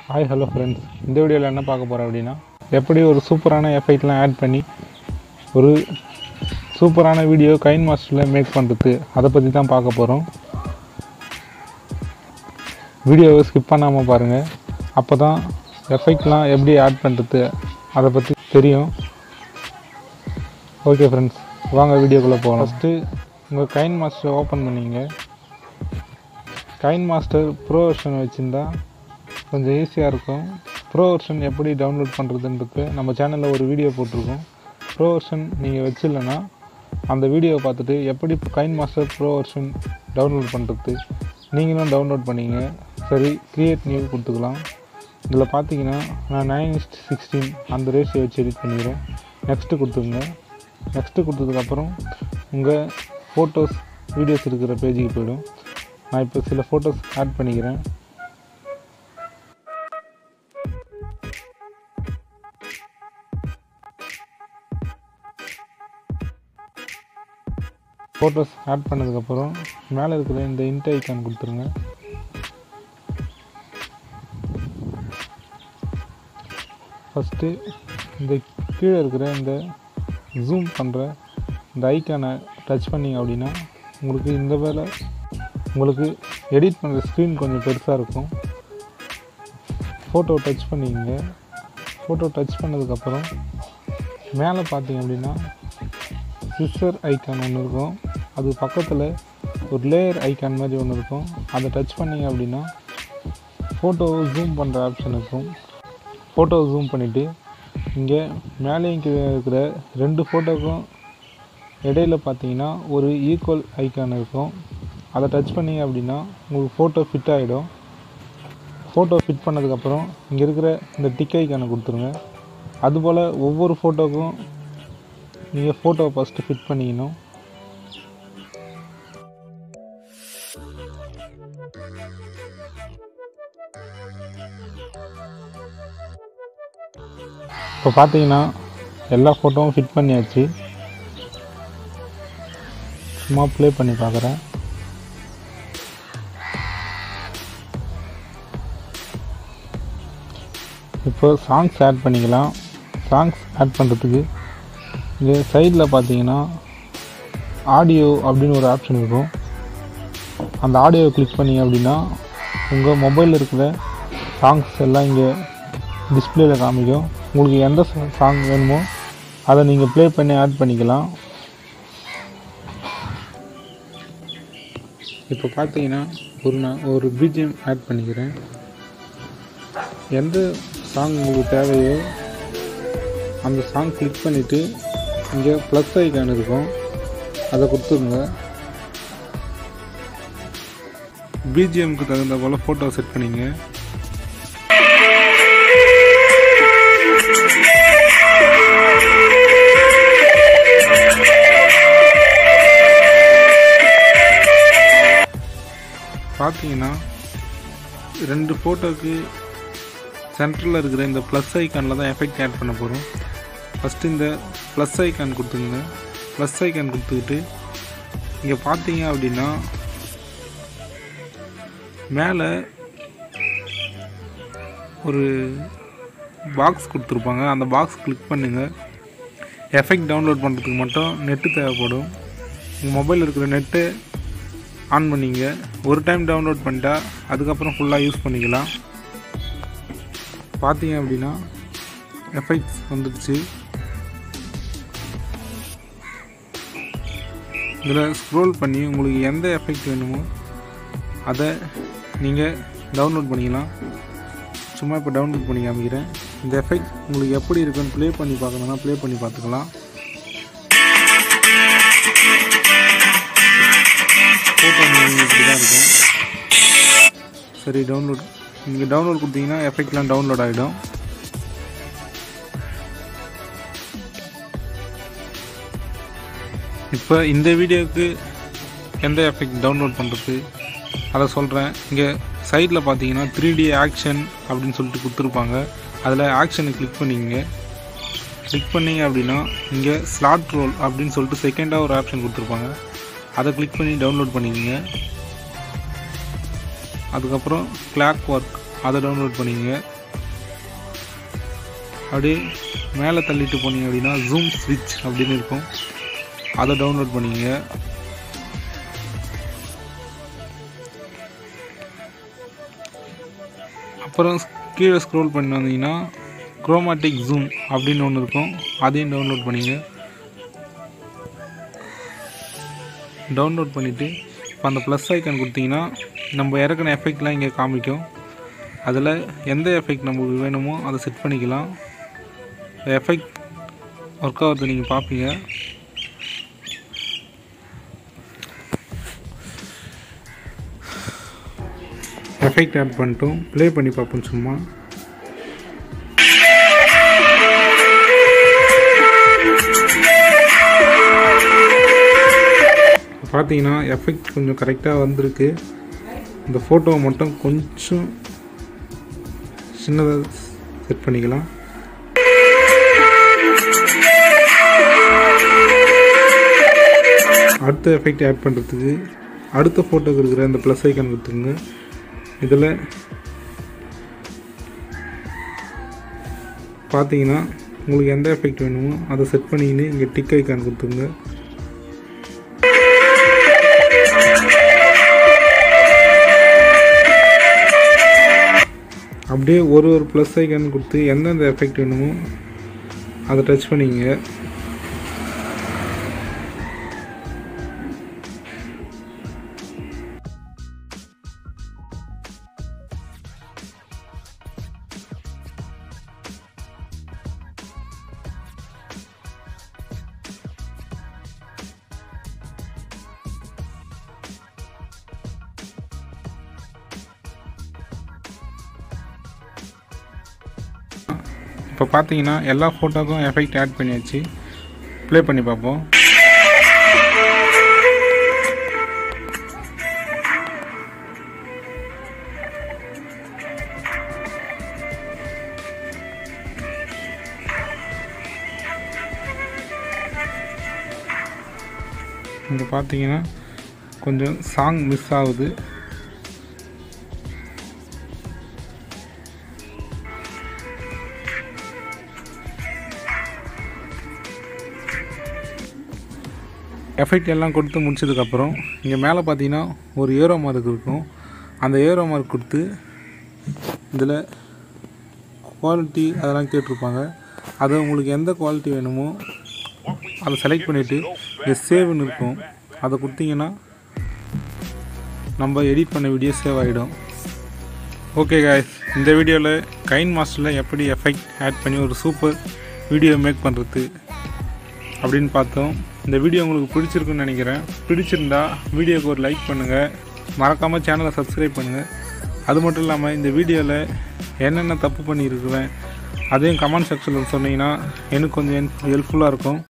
hi hello friends இந்த வீடியோவில் என்ன பார்க்க போகிறோம் அப்படின்னா எப்படி ஒரு சூப்பரான எஃபெக்ட்லாம் ஆட் பண்ணி ஒரு சூப்பரான வீடியோ கைன் மாஸ்டரில் மேக் பண்ணுறது அதை பற்றி தான் பார்க்க போகிறோம் வீடியோவை ஸ்கிப் பண்ணாமல் பாருங்கள் அப்போ தான் எஃபெக்ட்லாம் எப்படி ஆட் பண்ணுறது அதை பற்றி தெரியும் ஓகே ஃப்ரெண்ட்ஸ் வாங்க வீடியோக்குள்ளே போகலாம் ஃபஸ்ட்டு உங்கள் கைன் மாஸ்டரை ஓப்பன் பண்ணிங்க கைன் மாஸ்டர் ப்ரோ வெர்ஷன் வச்சுருந்தா கொஞ்சம் ஈஸியாக இருக்கும் ப்ரோ வெர்ஷன் எப்படி டவுன்லோட் பண்ணுறதுன்றது நம்ம சேனலில் ஒரு வீடியோ போட்டிருக்கோம் ப்ரோ வெர்ஷன் நீங்கள் வச்சிடலன்னா அந்த வீடியோவை பார்த்துட்டு எப்படி KineMaster pro version download பண்ணுறது நீங்களும் டவுன்லோட் பண்ணிங்க சரி க்ரியேட் நியூ கொடுத்துக்கலாம் இதில் பார்த்தீங்கன்னா நான் நைன் இஸ்ட் சிக்ஸ்டீன் அந்த ரேஷியோ வச்சு எடிட் பண்ணிடுறேன் நெக்ஸ்ட்டு கொடுத்துருங்க நெக்ஸ்ட்டு கொடுத்ததுக்கப்புறம் உங்கள் ஃபோட்டோஸ் வீடியோஸ் இருக்கிற பேஜுக்கு போயிடும் நான் இப்போ சில ஃபோட்டோஸ் ஆட் பண்ணிக்கிறேன் ஃபோட்டோஸ் ஆட் பண்ணதுக்கப்புறம் மேலே இருக்கிற இந்த இன்ட் ஐக்கான் கொடுத்துருங்க ஃபஸ்ட்டு இந்த கீழே இருக்கிற இந்த ஜூம் பண்ணுற இந்த ஐக்கானை டச் பண்ணிங்க அப்படின்னா உங்களுக்கு இந்த வேலை உங்களுக்கு எடிட் பண்ணுற ஸ்க்ரீன் கொஞ்சம் பெருசாக இருக்கும் ஃபோட்டோ டச் பண்ணிங்க ஃபோட்டோ டச் பண்ணதுக்கப்புறம் மேலே பார்த்தீங்க அப்படின்னா சிஸ்டர் ஐக்கான் ஒன்று இருக்கும் அது பக்கத்தில் ஒரு லேயர் ஐக்கான் மாதிரி ஒன்று இருக்கும் அதை டச் பண்ணிங்க அப்படின்னா ஃபோட்டோவை ஜூம் பண்ணுற ஆப்ஷன் இருக்கும் ஃபோட்டோவை ஜூம் பண்ணிவிட்டு இங்கே மேலேயும் கீழே இருக்கிற ரெண்டு ஃபோட்டோக்கும் இடையில பார்த்தீங்கன்னா ஒரு ஈக்குவல் ஐக்கான் இருக்கும் அதை டச் பண்ணிங்க அப்படின்னா உங்களுக்கு ஃபோட்டோ ஃபிட் ஆகிடும் ஃபோட்டோ ஃபிட் பண்ணதுக்கப்புறம் இங்கே இருக்கிற இந்த டிக் ஐக்கானை கொடுத்துருங்க அதுபோல் ஒவ்வொரு ஃபோட்டோக்கும் நீங்கள் ஃபோட்டோவை ஃபஸ்ட்டு ஃபிட் பண்ணிக்கணும் இப்போ பார்த்தீங்கன்னா எல்லா ஃபோட்டோவும் ஃபிட் பண்ணியாச்சு சும்மா ப்ளே பண்ணி பார்க்குறேன் இப்போ சாங்ஸ் ஆட் பண்ணிக்கலாம் சாங்ஸ் ஆட் பண்ணுறதுக்கு இங்கே சைடில் பார்த்தீங்கன்னா ஆடியோ அப்படின்னு ஒரு ஆப்ஷன் இருக்கும் அந்த ஆடியோவை கிளிக் பண்ணிங்க அப்படின்னா உங்கள் மொபைலில் இருக்கிற சாங்ஸ் எல்லாம் இங்கே டிஸ்பிளேயில் காமிக்கும் உங்களுக்கு எந்த சாங் வேணுமோ அதை நீங்கள் ப்ளே பண்ணி ஆட் பண்ணிக்கலாம் இப்போ பார்த்தீங்கன்னா ஒரு நான் ஒரு பிஜிஎம் ஆட் பண்ணிக்கிறேன் எந்த சாங் உங்களுக்கு தேவையோ அந்த சாங் கிளிக் பண்ணிவிட்டு இங்கே ப்ளஸ் ஐக்கான் இருக்கும் அதை கொடுத்துருங்க பிஜிஎம்க்கு தகுந்த போல் ஃபோட்டோ செட் பண்ணிங்க பார்த்தீங்கன்னா ரெண்டு ஃபோட்டோக்கு சென்டரில் இருக்கிற இந்த ப்ளஸ் ஐக்கானில் தான் எஃபெக்ட் ஆட் பண்ண போகிறோம் ஃபஸ்ட்டு இந்த ப்ளஸ் ஐக்கான் கொடுத்துங்க ப்ளஸ் ஐக்கான் கொடுத்துக்கிட்டு இங்கே பார்த்தீங்க அப்படின்னா மேலே ஒரு பாக்ஸ் கொடுத்துருப்பாங்க அந்த பாக்ஸ் கிளிக் பண்ணுங்கள் எஃபெக்ட் டவுன்லோட் பண்ணுறதுக்கு மட்டும் நெட்டு தேவைப்படும் உங்கள் மொபைலில் இருக்கிற நெட்டு ஆன் பண்ணிங்க ஒரு டைம் டவுன்லோட் பண்ணிட்டா அதுக்கப்புறம் ஃபுல்லாக யூஸ் பண்ணிக்கலாம் பார்த்தீங்க அப்படின்னா எஃபெக்ட்ஸ் வந்துடுச்சு இதில் ஸ்க்ரோல் பண்ணி உங்களுக்கு எந்த எஃபெக்ட் வேணுமோ அதை நீங்கள் டவுன்லோட் பண்ணிக்கலாம் சும்மா இப்போ டவுன்லோட் பண்ணி காமிக்கிறேன் இந்த எஃபெக்ட் உங்களுக்கு எப்படி இருக்குன்னு ப்ளே பண்ணி பார்க்கணுன்னா ப்ளே பண்ணி பார்த்துக்கலாம் ஃபோட்டோ இப்படி தான் இருக்கும் சரி டவுன்லோட் நீங்கள் டவுன்லோட் கொடுத்தீங்கன்னா எஃபெக்ட்லாம் டவுன்லோட் ஆகிடும் இப்போ இந்த வீடியோவுக்கு எந்த எஃபெக்ட் டவுன்லோட் பண்ணுறது அதை சொல்கிறேன் இங்கே சைடில் பார்த்தீங்கன்னா த்ரீ டி ஆக்ஷன் அப்படின்னு சொல்லிட்டு கொடுத்துருப்பாங்க அதில் ஆக்ஷனை கிளிக் பண்ணிங்க கிளிக் பண்ணிங்க அப்படின்னா இங்கே ஸ்லாட் ரோல் அப்படின்னு சொல்லிட்டு செகண்டாக ஒரு ஆப்ஷன் கொடுத்துருப்பாங்க அதை கிளிக் பண்ணி டவுன்லோட் பண்ணிக்கோங்க அதுக்கப்புறம் கிளாக் ஒர்க் அதை டவுன்லோட் பண்ணிக்கங்க அப்படியே மேலே தள்ளிட்டு போனீங்க அப்படின்னா ஜூம் ஸ்விட்ச் அப்படின்னு இருக்கும் அதை டவுன்லோட் பண்ணிக்கங்க அப்புறம் கீழே ஸ்க்ரோல் பண்ணி வந்தீங்கன்னா குரோமாட்டிக் ஜூம் அப்படின்னு ஒன்று இருக்கும் அதையும் டவுன்லோட் பண்ணிங்க டவுன்லோட் பண்ணிவிட்டு இப்போ அந்த ப்ளஸ் ஐக்கான் கொடுத்தீங்கன்னா நம்ம இறக்குன எஃபெக்ட்லாம் இங்கே காமிக்கும் அதில் எந்த எஃபெக்ட் நமக்கு வேணுமோ அதை செட் பண்ணிக்கலாம் எஃபெக்ட் ஒர்க் ஆகுறது நீங்கள் பார்ப்பீங்க எஃபெக்ட் ஆட் பண்ணிட்டோம் ப்ளே பண்ணி பார்ப்போம் சும்மா பார்த்தீங்கன்னா எஃபெக்ட் கொஞ்சம் கரெக்டாக வந்திருக்கு இந்த ஃபோட்டோவை மட்டும் கொஞ்சம் சின்னதாக செட் பண்ணிக்கலாம் அடுத்த எஃபெக்ட் ஆட் பண்ணுறதுக்கு அடுத்த ஃபோட்டோக்கு இருக்கிற இந்த ப்ளஸ் ஐக்கான் கொடுத்துங்க இதில் பார்த்தீங்கன்னா உங்களுக்கு எந்த எஃபெக்ட் வேணுமோ அதை செட் பண்ணிக்கின்னு இங்கே டிக் ஐக்கான் கொடுத்துங்க அப்படியே ஒரு ஒரு ப்ளஸ் ஐக்கான் கொடுத்து எந்தெந்த எஃபெக்ட் வேணுமோ அதை டச் பண்ணிங்க இப்போ பார்த்தீங்கன்னா எல்லா ஃபோட்டோக்கும் எஃபெக்ட் ஆட் பண்ணியாச்சு ப்ளே பண்ணி பார்ப்போம் இங்கே பார்த்தீங்கன்னா கொஞ்சம் சாங் மிஸ் ஆகுது எஃபெக்ட் எல்லாம் கொடுத்து முடிச்சதுக்கப்புறம் இங்கே மேலே பார்த்தீங்கன்னா ஒரு ஏரோ மார்க் இருக்கும் அந்த ஏரோ மார்க் கொடுத்து இதில் குவாலிட்டி அதெல்லாம் கேட்டிருப்பாங்க அதை உங்களுக்கு எந்த குவாலிட்டி வேணுமோ அதை செலக்ட் பண்ணிவிட்டு இங்கே சேவ்னு இருக்கும் அதை கொடுத்தீங்கன்னா நம்ம எடிட் பண்ண வீடியோ சேவ் ஆகிடும் ஓகே காய்ஸ் இந்த வீடியோவில் கைன் மாஸ்டரில் எப்படி எஃபெக்ட் ஆட் பண்ணி ஒரு சூப்பர் வீடியோ மேக் பண்ணுறது அப்படின்னு பார்த்தோம் இந்த வீடியோ உங்களுக்கு பிடிச்சிருக்குன்னு நினைக்கிறேன் பிடிச்சிருந்தா வீடியோக்கு ஒரு லைக் பண்ணுங்கள் மறக்காமல் சேனலை சப்ஸ்கிரைப் பண்ணுங்கள் அது மட்டும் இல்லாமல் இந்த வீடியோவில் என்னென்ன தப்பு பண்ணியிருக்குவேன் அதையும் கமெண்ட் செக்ஷனில் சொன்னீங்கன்னா எனக்கு கொஞ்சம் ஹெல்ப்ஃபுல்லாக இருக்கும்